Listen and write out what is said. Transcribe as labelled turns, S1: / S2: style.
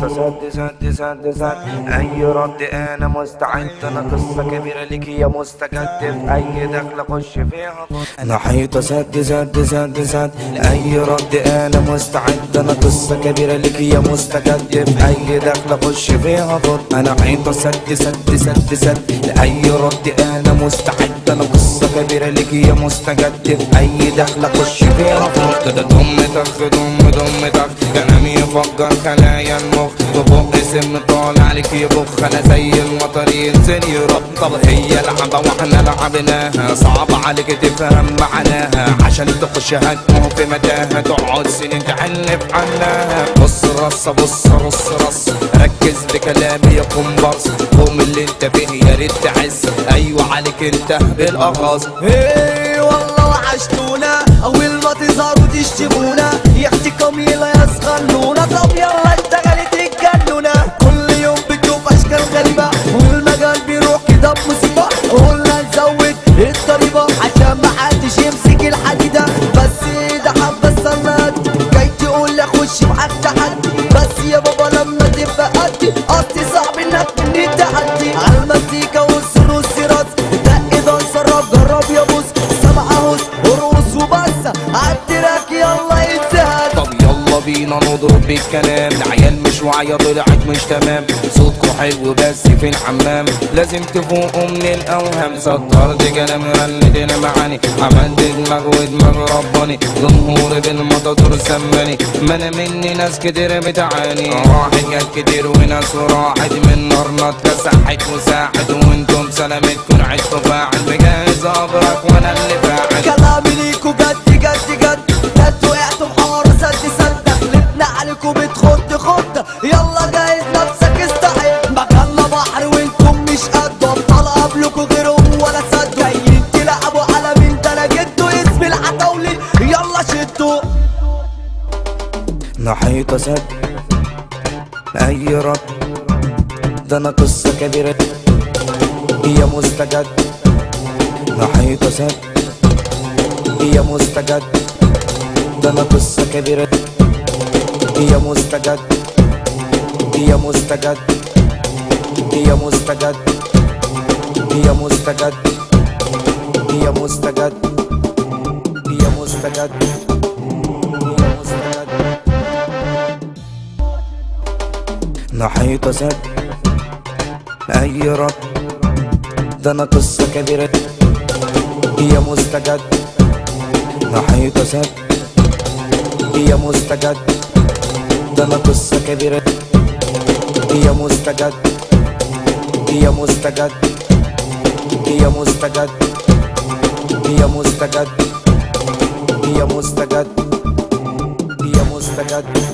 S1: محيطة سد سد سد سد أي رد أنا مستعد أنا قصة كبيرة ليك يا مستجد في أي دخلة خش فيها أنا حيطة سد سد سد سد أي رد أنا مستعد أنا قصة كبيرة ليك يا مستجد في أي دخلة خش فيها فض أنا حيطة سد سد سد سد لأي رد أنا مستعد أنا قصة كبيرة ليك يا مستجد في أي دخلة خش فيها فض ده دم تخ دم دم تخ كلامي يفجر خلايا المخ ببق سم طالع عليك يبخ انا زي المطر ينزل يرق طب هي لعبة واحنا لعبناها صعب عليك تفهم معناها عشان تخش هتموه في متاهة تقعد سنين تحلف عنها بص رصة بص رص رص ركز بكلامي يا كومبارس قوم اللي انت فيه يا ريت تعز ايوه عليك انت بالاخص
S2: ايه والله وحشتونا اول ما تظهروا تشتمونا يحتكم يلا يسخنونا طب يلا اشتغلت الجنونة كل يوم بتشوف اشكال غريبة والمجال بيروح كده بمصيبة قلنا نزود الضريبة عشان محدش يمسك الحديدة بس ده حبة سند جاي تقول لي اخش معاك تحدي بس يا بابا لما تبقى قدي قصدي صعب انك مني تحدي على المزيكا والسر والسيرات دق ده نصرف جرب يا بوس سبع هوس ورقص وبس عالتراك يلا يتزهد
S1: طب يلا بينا نضرب بالكلام العيال مش واعية طلعت مش تمام صوتكوا حلو بس في الحمام لازم تفوقوا من الاوهام سطرت كلامي رنت معاني عملت دماغ ودماغ رباني جمهوري بالمطاطور سماني ما انا مني ناس كتير بتعاني راحت جت كتير وناس وراحت من نارنا اتلسحت وساحت وانتم سلامتكم عشتوا فاعل بجهز ابرك وانا اللي فاعل
S2: كلامي ليكوا جد جد جد جد وقعتوا بحوار سد سد دخلتنا عليكوا بتخد خد يلا جاهز نفسك استعد مكاننا بحر وانتم مش قد ابطال قبلكوا غيرهم ولا سد جايين تلعبوا على مين ده انا جدوا اسم العتاولي يلا شدوا
S1: نحيط سد أي رد ده أنا قصة كبيرة هي مستجد نحيط سد هي مستجد ده أنا قصة كبيرة هي مستجد هي مستجد هي مستجد هي مستجد هي مستجد هي مستجد هي مستجد نحيط سد أي رد ده أنا قصة كبيرة هي مستجد نحيط سد هي مستجد ده أنا قصة كبيرة هي مستجد هي مستجد هي مستجد هي مستجد هي مستجد هي مستجد